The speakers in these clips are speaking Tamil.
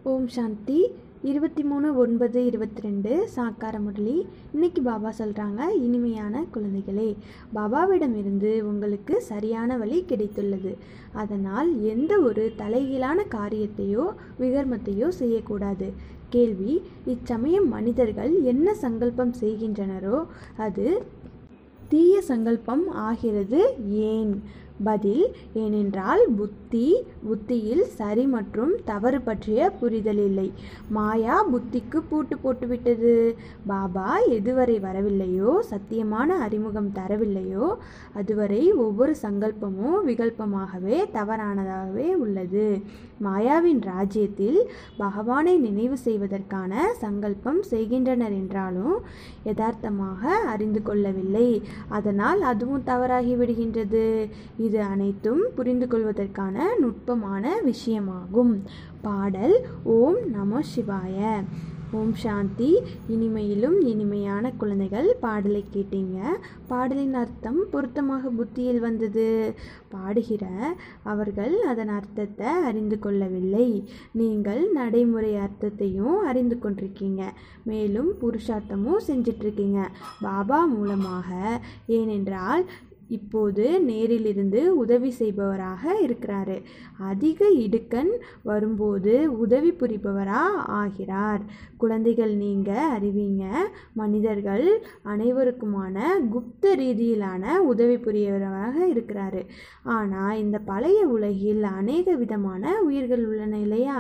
ஓம் சாந்தி இருபத்தி மூணு ஒன்பது இருபத்தி ரெண்டு சாக்கார முரளி இன்னைக்கு பாபா சொல்கிறாங்க இனிமையான குழந்தைகளே பாபாவிடமிருந்து உங்களுக்கு சரியான வழி கிடைத்துள்ளது அதனால் எந்த ஒரு தலைகீழான காரியத்தையோ விகர்மத்தையோ செய்யக்கூடாது கேள்வி இச்சமயம் மனிதர்கள் என்ன சங்கல்பம் செய்கின்றனரோ அது தீய சங்கல்பம் ஆகிறது ஏன் பதில் ஏனென்றால் புத்தி புத்தியில் சரி மற்றும் தவறு பற்றிய புரிதல் இல்லை மாயா புத்திக்கு பூட்டு போட்டுவிட்டது பாபா எதுவரை வரவில்லையோ சத்தியமான அறிமுகம் தரவில்லையோ அதுவரை ஒவ்வொரு சங்கல்பமும் விகல்பமாகவே தவறானதாகவே உள்ளது மாயாவின் ராஜ்யத்தில் பகவானை நினைவு செய்வதற்கான சங்கல்பம் செய்கின்றனர் என்றாலும் யதார்த்தமாக அறிந்து கொள்ளவில்லை அதனால் அதுவும் தவறாகி விடுகின்றது இது அனைத்தும் புரிந்து கொள்வதற்கான நுட்பமான விஷயமாகும் பாடல் ஓம் நமோ சிவாய ஓம் சாந்தி இனிமையிலும் இனிமையான குழந்தைகள் பாடலை கேட்டீங்க பாடலின் அர்த்தம் பொருத்தமாக புத்தியில் வந்தது பாடுகிற அவர்கள் அதன் அர்த்தத்தை அறிந்து கொள்ளவில்லை நீங்கள் நடைமுறை அர்த்தத்தையும் அறிந்து கொண்டிருக்கீங்க மேலும் புருஷார்த்தமும் செஞ்சிட்ருக்கீங்க பாபா மூலமாக ஏனென்றால் இப்போது நேரிலிருந்து உதவி செய்பவராக இருக்கிறாரு அதிக இடுக்கண் வரும்போது உதவி புரிபவரா ஆகிறார் குழந்தைகள் நீங்கள் அறிவீங்க மனிதர்கள் அனைவருக்குமான குப்த ரீதியிலான உதவி புரியவராக இருக்கிறாரு ஆனால் இந்த பழைய உலகில் அநேக விதமான உயிர்கள் உள்ளன இல்லையா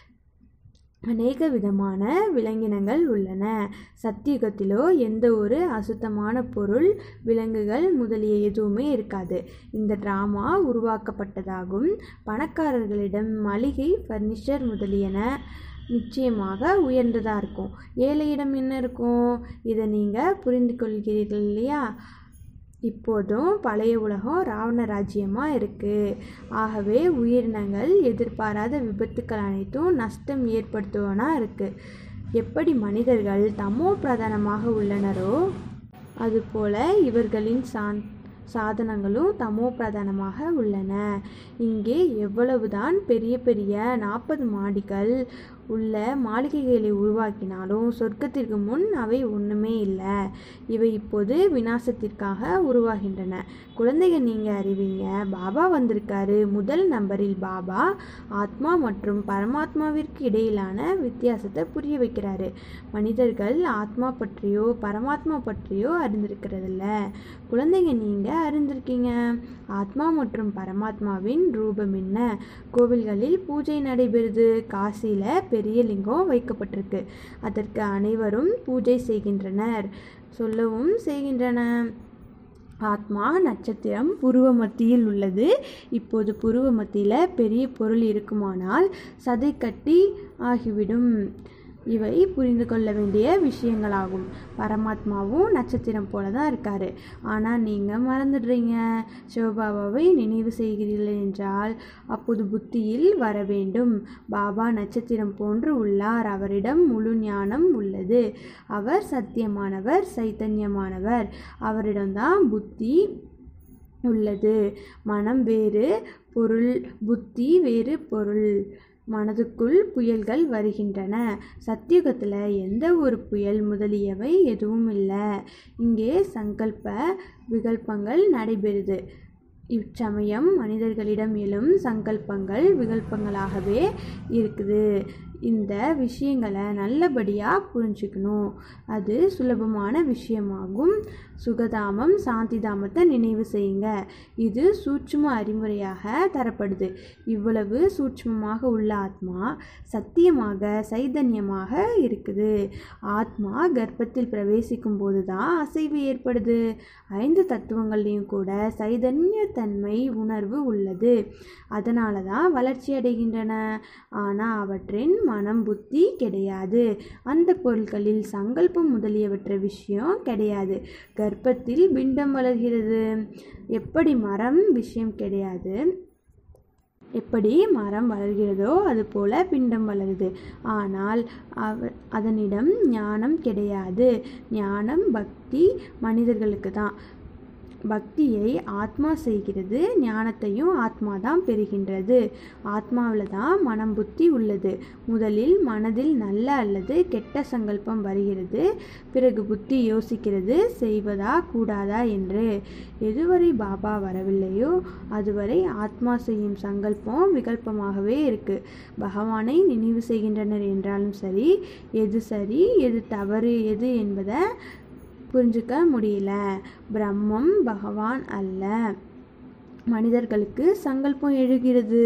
அநேக விதமான விலங்கினங்கள் உள்ளன சத்தியுகத்திலோ எந்த ஒரு அசுத்தமான பொருள் விலங்குகள் முதலிய எதுவுமே இருக்காது இந்த ட்ராமா உருவாக்கப்பட்டதாகும் பணக்காரர்களிடம் மளிகை ஃபர்னிச்சர் முதலியன நிச்சயமாக உயர்ந்ததாக இருக்கும் ஏழையிடம் என்ன இருக்கும் இதை நீங்கள் புரிந்து கொள்கிறீர்கள் இல்லையா இப்போதும் பழைய உலகம் ராவண ராஜ்யமாக இருக்குது ஆகவே உயிரினங்கள் எதிர்பாராத விபத்துக்கள் அனைத்தும் நஷ்டம் ஏற்படுத்துவனா இருக்குது எப்படி மனிதர்கள் தமோ பிரதானமாக உள்ளனரோ அதுபோல இவர்களின் சாந் சாதனங்களும் தமோ பிரதானமாக உள்ளன இங்கே எவ்வளவுதான் பெரிய பெரிய நாற்பது மாடிகள் உள்ள மாளிகைகளை உருவாக்கினாலும் சொர்க்கத்திற்கு முன் அவை ஒன்றுமே இல்லை இவை இப்போது விநாசத்திற்காக உருவாகின்றன குழந்தைகள் நீங்கள் அறிவீங்க பாபா வந்திருக்காரு முதல் நம்பரில் பாபா ஆத்மா மற்றும் பரமாத்மாவிற்கு இடையிலான வித்தியாசத்தை புரிய வைக்கிறாரு மனிதர்கள் ஆத்மா பற்றியோ பரமாத்மா பற்றியோ அறிந்திருக்கிறதில்ல குழந்தைங்க நீங்கள் அறிந்திருக்கீங்க ஆத்மா மற்றும் பரமாத்மாவின் ரூபம் என்ன கோவில்களில் பூஜை நடைபெறுது காசியில் பெரிய லிங்கம் வைக்கப்பட்டிருக்கு அதற்கு அனைவரும் பூஜை செய்கின்றனர் சொல்லவும் செய்கின்றன ஆத்மா நட்சத்திரம் புருவ மத்தியில் உள்ளது இப்போது புருவ மத்தியில் பெரிய பொருள் இருக்குமானால் சதை கட்டி ஆகிவிடும் இவை புரிந்து கொள்ள வேண்டிய விஷயங்களாகும் பரமாத்மாவும் நட்சத்திரம் போல தான் இருக்கார் ஆனால் நீங்கள் மறந்துடுறீங்க சிவபாபாவை நினைவு செய்கிறீர்கள் என்றால் அப்போது புத்தியில் வர வேண்டும் பாபா நட்சத்திரம் போன்று உள்ளார் அவரிடம் முழு ஞானம் உள்ளது அவர் சத்தியமானவர் சைத்தன்யமானவர் அவரிடம்தான் புத்தி உள்ளது மனம் வேறு பொருள் புத்தி வேறு பொருள் மனதுக்குள் புயல்கள் வருகின்றன சத்தியுகத்தில் எந்த ஒரு புயல் முதலியவை எதுவும் இல்லை இங்கே சங்கல்ப விகல்பங்கள் நடைபெறுது இச்சமயம் மனிதர்களிடம் எழும் சங்கல்பங்கள் விகல்பங்களாகவே இருக்குது இந்த விஷயங்களை நல்லபடியாக புரிஞ்சுக்கணும் அது சுலபமான விஷயமாகும் சுகதாமம் சாந்திதாமத்தை நினைவு செய்யுங்க இது சூட்சும அறிமுறையாக தரப்படுது இவ்வளவு சூட்சுமமாக உள்ள ஆத்மா சத்தியமாக சைதன்யமாக இருக்குது ஆத்மா கர்ப்பத்தில் பிரவேசிக்கும் போது தான் அசைவு ஏற்படுது ஐந்து தத்துவங்கள்லேயும் கூட சைதன்யத்தன்மை உணர்வு உள்ளது அதனால தான் வளர்ச்சி அடைகின்றன ஆனால் அவற்றின் மனம் புத்தி கிடையாது அந்த பொருட்களில் சங்கல்பம் முதலியவற்றை விஷயம் கிடையாது கர்ப்பத்தில் பிண்டம் வளர்கிறது எப்படி மரம் விஷயம் கிடையாது எப்படி மரம் வளர்கிறதோ அதுபோல பிண்டம் வளருது ஆனால் அவ அதனிடம் ஞானம் கிடையாது ஞானம் பக்தி மனிதர்களுக்கு தான் பக்தியை ஆத்மா செய்கிறது ஞானத்தையும் ஆத்மா தான் பெறுகின்றது ஆத்மாவில் தான் மனம் புத்தி உள்ளது முதலில் மனதில் நல்ல அல்லது கெட்ட சங்கல்பம் வருகிறது பிறகு புத்தி யோசிக்கிறது செய்வதா கூடாதா என்று எதுவரை பாபா வரவில்லையோ அதுவரை ஆத்மா செய்யும் சங்கல்பம் விகல்பமாகவே இருக்கு பகவானை நினைவு செய்கின்றனர் என்றாலும் சரி எது சரி எது தவறு எது என்பதை புரிஞ்சுக்க முடியல பிரம்மம் பகவான் அல்ல மனிதர்களுக்கு சங்கல்பம் எழுகிறது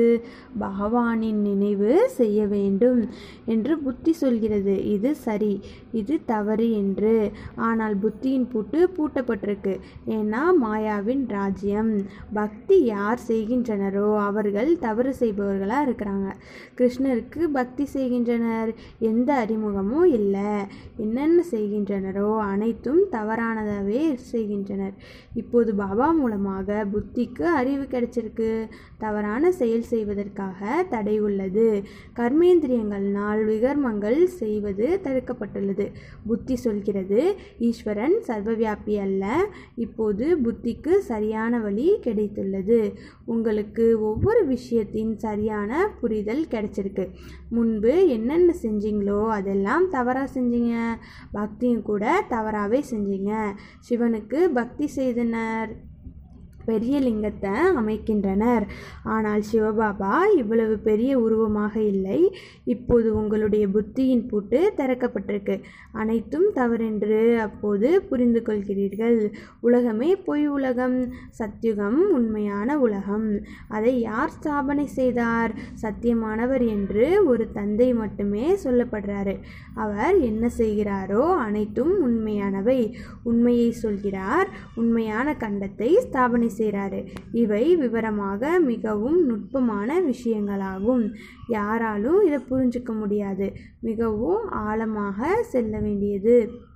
பகவானின் நினைவு செய்ய வேண்டும் என்று புத்தி சொல்கிறது இது சரி இது தவறு என்று ஆனால் புத்தியின் பூட்டு பூட்டப்பட்டிருக்கு ஏன்னா மாயாவின் ராஜ்யம் பக்தி யார் செய்கின்றனரோ அவர்கள் தவறு செய்பவர்களாக இருக்கிறாங்க கிருஷ்ணருக்கு பக்தி செய்கின்றனர் எந்த அறிமுகமும் இல்லை என்னென்ன செய்கின்றனரோ அனைத்தும் தவறானதாகவே செய்கின்றனர் இப்போது பாபா மூலமாக புத்திக்கு அறிவு கிடைச்சிருக்கு தவறான செயல் செய்வதற்காக தடை உள்ளது கர்மேந்திரியங்கள்னால் விகர்மங்கள் செய்வது தடுக்கப்பட்டுள்ளது புத்தி சொல்கிறது ஈஸ்வரன் சர்வவியாபி அல்ல இப்போது புத்திக்கு சரியான வழி கிடைத்துள்ளது உங்களுக்கு ஒவ்வொரு விஷயத்தின் சரியான புரிதல் கிடைச்சிருக்கு முன்பு என்னென்ன செஞ்சீங்களோ அதெல்லாம் தவறாக செஞ்சீங்க பக்தியும் கூட தவறாகவே செஞ்சீங்க சிவனுக்கு பக்தி செய்தனர் பெரிய லிங்கத்தை அமைக்கின்றனர் ஆனால் சிவபாபா இவ்வளவு பெரிய உருவமாக இல்லை இப்போது உங்களுடைய புத்தியின் பூட்டு திறக்கப்பட்டிருக்கு அனைத்தும் தவறென்று அப்போது புரிந்து கொள்கிறீர்கள் உலகமே பொய் உலகம் சத்யுகம் உண்மையான உலகம் அதை யார் ஸ்தாபனை செய்தார் சத்தியமானவர் என்று ஒரு தந்தை மட்டுமே சொல்லப்படுறாரு அவர் என்ன செய்கிறாரோ அனைத்தும் உண்மையானவை உண்மையை சொல்கிறார் உண்மையான கண்டத்தை ஸ்தாபனை செய்கிறாரு இவை விவரமாக மிகவும் நுட்பமான விஷயங்களாகும் யாராலும் இதை புரிஞ்சுக்க முடியாது மிகவும் ஆழமாக செல்ல வேண்டியது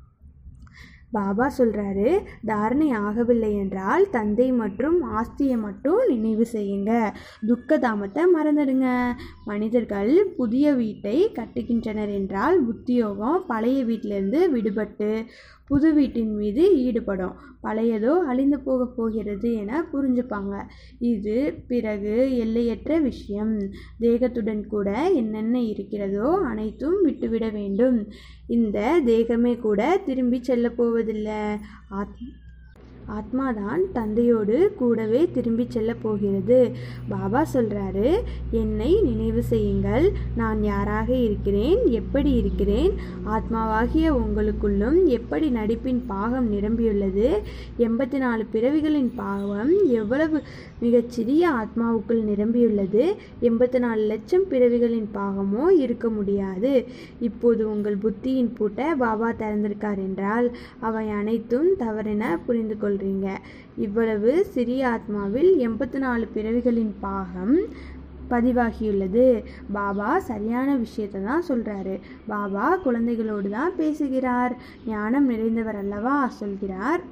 பாபா சொல்கிறாரு தாரணை ஆகவில்லை என்றால் தந்தை மற்றும் ஆஸ்தியை மட்டும் நினைவு செய்யுங்க துக்கதாமத்தை மறந்துடுங்க மனிதர்கள் புதிய வீட்டை கட்டுகின்றனர் என்றால் புத்தியோகம் பழைய வீட்டிலிருந்து விடுபட்டு புது வீட்டின் மீது ஈடுபடும் பழையதோ அழிந்து போக போகிறது என புரிஞ்சுப்பாங்க இது பிறகு எல்லையற்ற விஷயம் தேகத்துடன் கூட என்னென்ன இருக்கிறதோ அனைத்தும் விட்டுவிட வேண்டும் இந்த தேகமே கூட திரும்பி செல்ல போவதில்லை ஆத் ஆத்மாதான் தந்தையோடு கூடவே திரும்பி செல்ல போகிறது பாபா சொல்கிறாரு என்னை நினைவு செய்யுங்கள் நான் யாராக இருக்கிறேன் எப்படி இருக்கிறேன் ஆத்மாவாகிய உங்களுக்குள்ளும் எப்படி நடிப்பின் பாகம் நிரம்பியுள்ளது எண்பத்தி நாலு பிறவிகளின் பாகம் எவ்வளவு மிகச்சிறிய ஆத்மாவுக்குள் நிரம்பியுள்ளது எண்பத்தி நாலு லட்சம் பிறவிகளின் பாகமோ இருக்க முடியாது இப்போது உங்கள் புத்தியின் பூட்டை பாபா திறந்திருக்கார் என்றால் அவை அனைத்தும் தவறென புரிந்து கொள்கிறீங்க இவ்வளவு சிறிய ஆத்மாவில் எண்பத்தி நாலு பிறவிகளின் பாகம் பதிவாகியுள்ளது பாபா சரியான விஷயத்தை தான் சொல்கிறாரு பாபா குழந்தைகளோடு தான் பேசுகிறார் ஞானம் நிறைந்தவர் அல்லவா சொல்கிறார்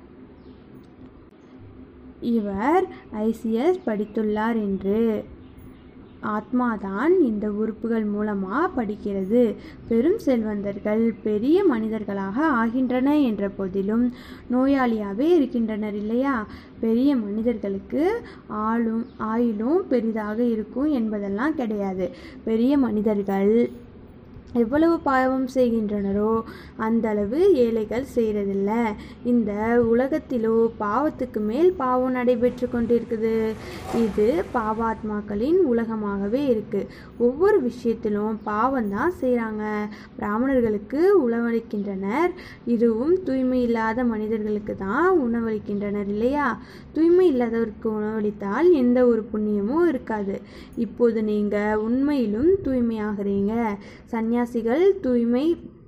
இவர் ஐசிஎஸ் படித்துள்ளார் என்று ஆத்மாதான் இந்த உறுப்புகள் மூலமாக படிக்கிறது பெரும் செல்வந்தர்கள் பெரிய மனிதர்களாக ஆகின்றன என்ற போதிலும் நோயாளியாகவே இருக்கின்றனர் இல்லையா பெரிய மனிதர்களுக்கு ஆளும் ஆயுளும் பெரிதாக இருக்கும் என்பதெல்லாம் கிடையாது பெரிய மனிதர்கள் எவ்வளவு பாவம் செய்கின்றனரோ அந்த அளவு ஏழைகள் செய்கிறதில்ல இந்த உலகத்திலோ பாவத்துக்கு மேல் பாவம் நடைபெற்று கொண்டிருக்குது இது பாவாத்மாக்களின் உலகமாகவே இருக்கு ஒவ்வொரு விஷயத்திலும் பாவம் தான் செய்கிறாங்க பிராமணர்களுக்கு உணவளிக்கின்றனர் இதுவும் தூய்மை இல்லாத மனிதர்களுக்கு தான் உணவளிக்கின்றனர் இல்லையா தூய்மை இல்லாதவருக்கு உணவளித்தால் எந்த ஒரு புண்ணியமும் இருக்காது இப்போது நீங்கள் உண்மையிலும் தூய்மையாகிறீங்க சந்நியாசிகள் தூய்மை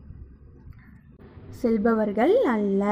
செல்பவர்கள் அல்ல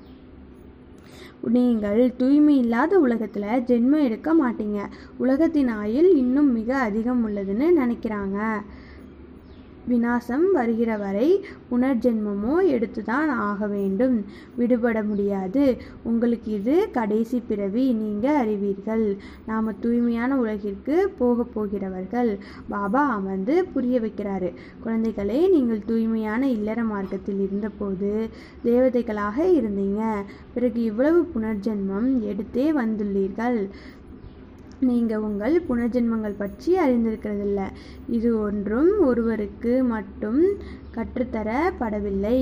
நீங்கள் தூய்மை இல்லாத உலகத்தில் ஜென்மம் எடுக்க மாட்டீங்க உலகத்தின் ஆயுள் இன்னும் மிக அதிகம் உள்ளதுன்னு நினைக்கிறாங்க விநாசம் வருகிற வரை புனர்ஜென்மமோ எடுத்துதான் ஆக வேண்டும் விடுபட முடியாது உங்களுக்கு இது கடைசி பிறவி நீங்கள் அறிவீர்கள் நாம் தூய்மையான உலகிற்கு போக போகிறவர்கள் பாபா அமர்ந்து புரிய வைக்கிறாரு குழந்தைகளே நீங்கள் தூய்மையான இல்லற மார்க்கத்தில் இருந்தபோது தேவதைகளாக இருந்தீங்க பிறகு இவ்வளவு புனர்ஜென்மம் எடுத்தே வந்துள்ளீர்கள் நீங்கள் உங்கள் புனர்ஜென்மங்கள் பற்றி அறிந்திருக்கிறதில்ல இது ஒன்றும் ஒருவருக்கு மட்டும் கற்றுத்தரப்படவில்லை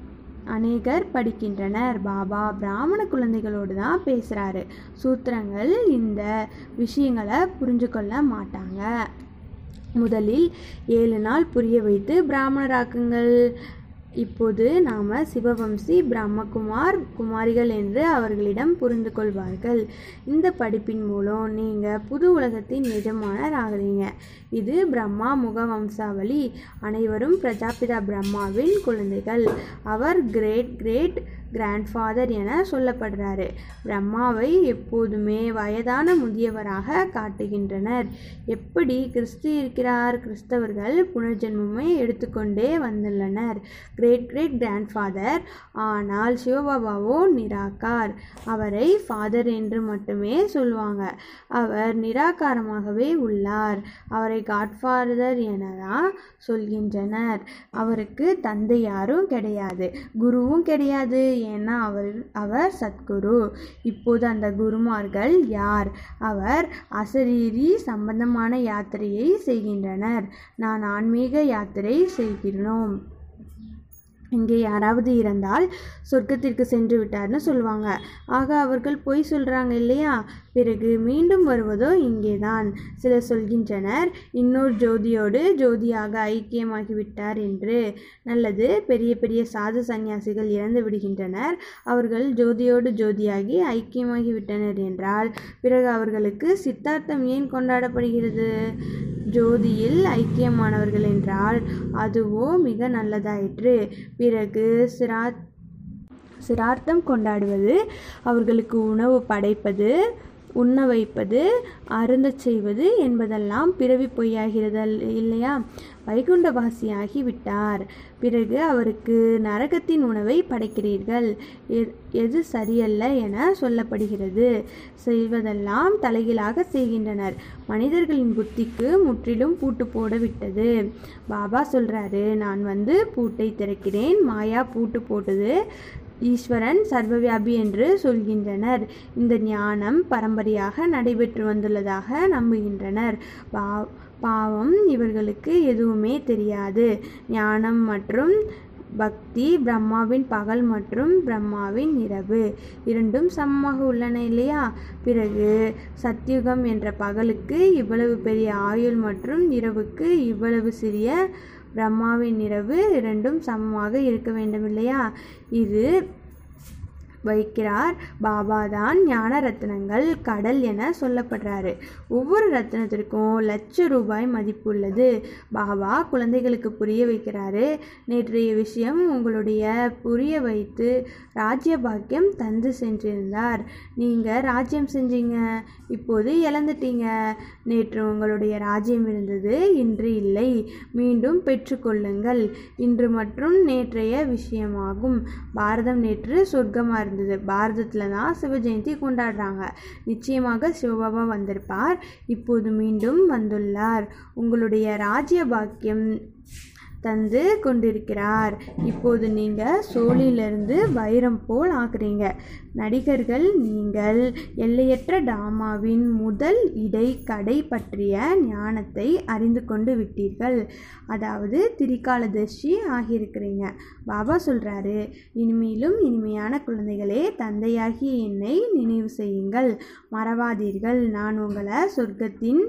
அநேகர் படிக்கின்றனர் பாபா பிராமண குழந்தைகளோடு தான் பேசுகிறாரு சூத்திரங்கள் இந்த விஷயங்களை புரிஞ்சு கொள்ள மாட்டாங்க முதலில் ஏழு நாள் புரிய வைத்து பிராமணராக்குங்கள் இப்போது நாம் சிவவம்சி பிரம்மகுமார் குமாரிகள் என்று அவர்களிடம் புரிந்து கொள்வார்கள் இந்த படிப்பின் மூலம் நீங்கள் புது உலகத்தின் எஜமானர் ஆகிறீங்க இது பிரம்மா முக வம்சாவளி அனைவரும் பிரஜாபிதா பிரம்மாவின் குழந்தைகள் அவர் கிரேட் கிரேட் கிராண்ட்ஃபாதர் என சொல்லப்படுறாரு பிரம்மாவை எப்போதுமே வயதான முதியவராக காட்டுகின்றனர் எப்படி கிறிஸ்து இருக்கிறார் கிறிஸ்தவர்கள் புனர்ஜென்மமே எடுத்துக்கொண்டே வந்துள்ளனர் கிரேட் கிரேட் கிராண்ட்ஃபாதர் ஆனால் சிவபாபாவோ நிராகார் அவரை ஃபாதர் என்று மட்டுமே சொல்லுவாங்க அவர் நிராகாரமாகவே உள்ளார் அவரை காட்ஃபாதர் என தான் சொல்கின்றனர் அவருக்கு தந்தை யாரும் கிடையாது குருவும் கிடையாது ஏன்னா அவர் அவர் சத்குரு இப்போது அந்த குருமார்கள் யார் அவர் அசரீரி சம்பந்தமான யாத்திரையை செய்கின்றனர் நான் ஆன்மீக யாத்திரை செய்கிறோம் இங்கே யாராவது இறந்தால் சொர்க்கத்திற்கு சென்று விட்டார்னு சொல்லுவாங்க ஆக அவர்கள் பொய் சொல்கிறாங்க இல்லையா பிறகு மீண்டும் வருவதோ இங்கேதான் சிலர் சொல்கின்றனர் இன்னொரு ஜோதியோடு ஜோதியாக ஐக்கியமாகிவிட்டார் என்று நல்லது பெரிய பெரிய சாது சந்நியாசிகள் இறந்து விடுகின்றனர் அவர்கள் ஜோதியோடு ஜோதியாகி ஐக்கியமாகி விட்டனர் என்றால் பிறகு அவர்களுக்கு சித்தார்த்தம் ஏன் கொண்டாடப்படுகிறது ஜோதியில் ஐக்கியமானவர்கள் என்றால் அதுவோ மிக நல்லதாயிற்று பிறகு சிரா சிரார்த்தம் கொண்டாடுவது அவர்களுக்கு உணவு படைப்பது உண்ண வைப்பது அருந்தச் செய்வது என்பதெல்லாம் பிறவி பொய்யாகிறது இல்லையா வைகுண்டவாசியாகி விட்டார் பிறகு அவருக்கு நரகத்தின் உணவை படைக்கிறீர்கள் எ- எது சரியல்ல என சொல்லப்படுகிறது செய்வதெல்லாம் தலைகீழாக செய்கின்றனர் மனிதர்களின் புத்திக்கு முற்றிலும் பூட்டு போட விட்டது பாபா சொல்றாரு நான் வந்து பூட்டை திறக்கிறேன் மாயா பூட்டு போட்டது ஈஸ்வரன் சர்வவியாபி என்று சொல்கின்றனர் இந்த ஞானம் பரம்பரையாக நடைபெற்று வந்துள்ளதாக நம்புகின்றனர் பா பாவம் இவர்களுக்கு எதுவுமே தெரியாது ஞானம் மற்றும் பக்தி பிரம்மாவின் பகல் மற்றும் பிரம்மாவின் இரவு இரண்டும் சமமாக உள்ளன இல்லையா பிறகு சத்யுகம் என்ற பகலுக்கு இவ்வளவு பெரிய ஆயுள் மற்றும் இரவுக்கு இவ்வளவு சிறிய பிரம்மாவின் இரவு இரண்டும் சமமாக இருக்க வேண்டும் இல்லையா இது வைக்கிறார் பாபா தான் ஞான ரத்னங்கள் கடல் என சொல்லப்படுறாரு ஒவ்வொரு ரத்னத்திற்கும் லட்ச ரூபாய் மதிப்புள்ளது பாபா குழந்தைகளுக்கு புரிய வைக்கிறாரு நேற்றைய விஷயம் உங்களுடைய புரிய வைத்து ராஜ்ய பாக்கியம் தந்து சென்றிருந்தார் நீங்கள் ராஜ்யம் செஞ்சீங்க இப்போது இழந்துட்டீங்க நேற்று உங்களுடைய ராஜ்யம் இருந்தது இன்று இல்லை மீண்டும் பெற்றுக்கொள்ளுங்கள் இன்று மற்றும் நேற்றைய விஷயமாகும் பாரதம் நேற்று சொர்க்கமாக இருந்தது பாரதத்தில் தான் சிவ ஜெயந்தி கொண்டாடுறாங்க நிச்சயமாக சிவபாபா வந்திருப்பார் இப்போது மீண்டும் வந்துள்ளார் உங்களுடைய ராஜ்ய பாக்கியம் தந்து கொண்டிருக்கிறார் இப்போது நீங்கள் சோழிலிருந்து வைரம் போல் ஆக்குறீங்க நடிகர்கள் நீங்கள் எல்லையற்ற டாமாவின் முதல் இடை கடை பற்றிய ஞானத்தை அறிந்து கொண்டு விட்டீர்கள் அதாவது திரிகாலதர்ஷி ஆகியிருக்கிறீங்க பாபா சொல்கிறாரு இனிமேலும் இனிமையான குழந்தைகளே தந்தையாகிய என்னை நினைவு செய்யுங்கள் மறவாதீர்கள் நான் உங்களை சொர்க்கத்தின்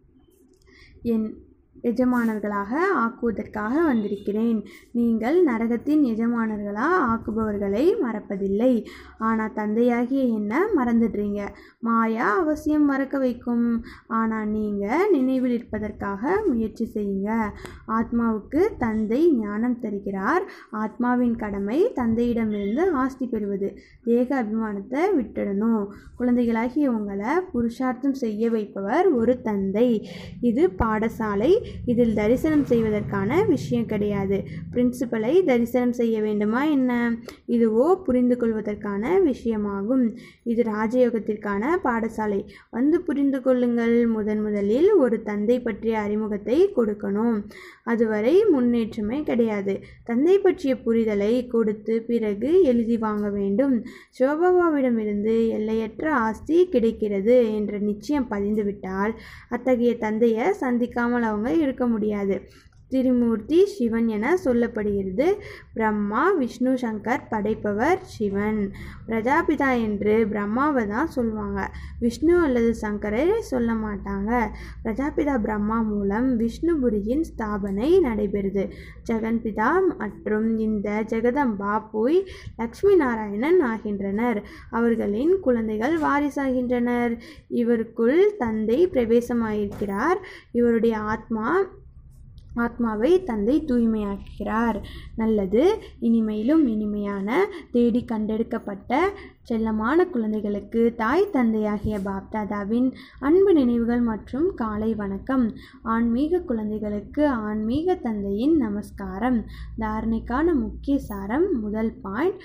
என் எஜமானர்களாக ஆக்குவதற்காக வந்திருக்கிறேன் நீங்கள் நரகத்தின் எஜமானர்களாக ஆக்குபவர்களை மறப்பதில்லை ஆனால் தந்தையாகிய என்ன மறந்துடுறீங்க மாயா அவசியம் மறக்க வைக்கும் ஆனால் நீங்கள் நினைவில் இருப்பதற்காக முயற்சி செய்யுங்க ஆத்மாவுக்கு தந்தை ஞானம் தருகிறார் ஆத்மாவின் கடமை தந்தையிடமிருந்து ஆஸ்தி பெறுவது தேக அபிமானத்தை விட்டுடணும் குழந்தைகளாகிய உங்களை புருஷார்த்தம் செய்ய வைப்பவர் ஒரு தந்தை இது பாடசாலை இதில் தரிசனம் செய்வதற்கான விஷயம் கிடையாது பிரின்சிபலை தரிசனம் செய்ய வேண்டுமா என்ன இதுவோ புரிந்து கொள்வதற்கான விஷயமாகும் இது ராஜயோகத்திற்கான பாடசாலை வந்து புரிந்து கொள்ளுங்கள் முதன் முதலில் ஒரு தந்தை பற்றிய அறிமுகத்தை கொடுக்கணும் அதுவரை முன்னேற்றமே கிடையாது தந்தை பற்றிய புரிதலை கொடுத்து பிறகு எழுதி வாங்க வேண்டும் சிவபாபாவிடமிருந்து எல்லையற்ற ஆஸ்தி கிடைக்கிறது என்ற நிச்சயம் பதிந்துவிட்டால் அத்தகைய தந்தையை சந்திக்காமல் அவங்க இருக்க முடியாது திரிமூர்த்தி சிவன் என சொல்லப்படுகிறது பிரம்மா விஷ்ணு சங்கர் படைப்பவர் சிவன் பிரஜாபிதா என்று பிரம்மாவை தான் சொல்லுவாங்க விஷ்ணு அல்லது சங்கரை சொல்ல மாட்டாங்க பிரஜாபிதா பிரம்மா மூலம் விஷ்ணுபுரியின் ஸ்தாபனை நடைபெறுது ஜெகன்பிதா மற்றும் இந்த ஜெகதம்பா போய் லக்ஷ்மி நாராயணன் ஆகின்றனர் அவர்களின் குழந்தைகள் வாரிசாகின்றனர் இவருக்குள் தந்தை பிரவேசமாயிருக்கிறார் இவருடைய ஆத்மா ஆத்மாவை தந்தை தூய்மையாக்குகிறார் நல்லது இனிமையிலும் இனிமையான தேடி கண்டெடுக்கப்பட்ட செல்லமான குழந்தைகளுக்கு தாய் தந்தையாகிய பாப்தாதாவின் அன்பு நினைவுகள் மற்றும் காலை வணக்கம் ஆன்மீக குழந்தைகளுக்கு ஆன்மீக தந்தையின் நமஸ்காரம் தாரணைக்கான முக்கிய சாரம் முதல் பாயிண்ட்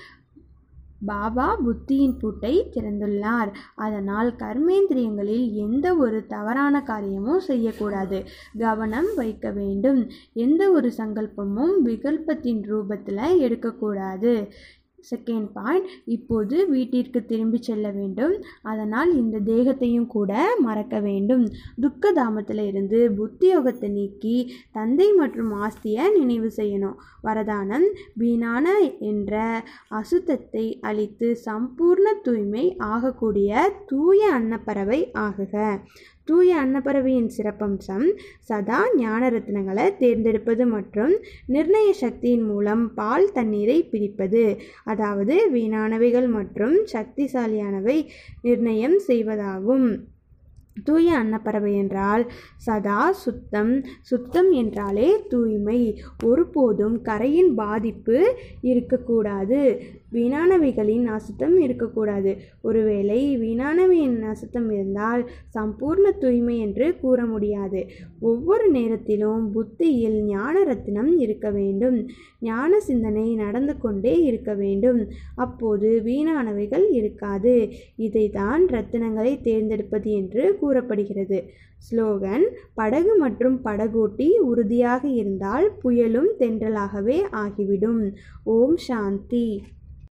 பாபா புத்தியின் பூட்டை திறந்துள்ளார் அதனால் கர்மேந்திரியங்களில் எந்த ஒரு தவறான காரியமும் செய்யக்கூடாது கவனம் வைக்க வேண்டும் எந்த ஒரு சங்கல்பமும் விகல்பத்தின் ரூபத்தில் எடுக்கக்கூடாது செகண்ட் பாயிண்ட் இப்போது வீட்டிற்கு திரும்பி செல்ல வேண்டும் அதனால் இந்த தேகத்தையும் கூட மறக்க வேண்டும் துக்க தாமத்தில் இருந்து புத்தி யோகத்தை நீக்கி தந்தை மற்றும் ஆஸ்தியை நினைவு செய்யணும் வரதானம் வீணான என்ற அசுத்தத்தை அழித்து சம்பூர்ண தூய்மை ஆகக்கூடிய தூய அன்னப்பறவை ஆகுக தூய அன்னப்பறவையின் சிறப்பம்சம் சதா ஞான ரத்னங்களை தேர்ந்தெடுப்பது மற்றும் நிர்ணய சக்தியின் மூலம் பால் தண்ணீரை பிரிப்பது அதாவது வீணானவைகள் மற்றும் சக்திசாலியானவை நிர்ணயம் செய்வதாகும் தூய அன்னப்பறவை என்றால் சதா சுத்தம் சுத்தம் என்றாலே தூய்மை ஒருபோதும் கரையின் பாதிப்பு இருக்கக்கூடாது வீணானவைகளின் அசுத்தம் இருக்கக்கூடாது ஒருவேளை வீணானவையின் அசுத்தம் இருந்தால் சம்பூர்ண தூய்மை என்று கூற முடியாது ஒவ்வொரு நேரத்திலும் புத்தியில் ஞான ரத்தினம் இருக்க வேண்டும் ஞான சிந்தனை நடந்து கொண்டே இருக்க வேண்டும் அப்போது வீணானவைகள் இருக்காது இதைதான் ரத்தினங்களை தேர்ந்தெடுப்பது என்று கூறப்படுகிறது ஸ்லோகன் படகு மற்றும் படகோட்டி உறுதியாக இருந்தால் புயலும் தென்றலாகவே ஆகிவிடும் ஓம் சாந்தி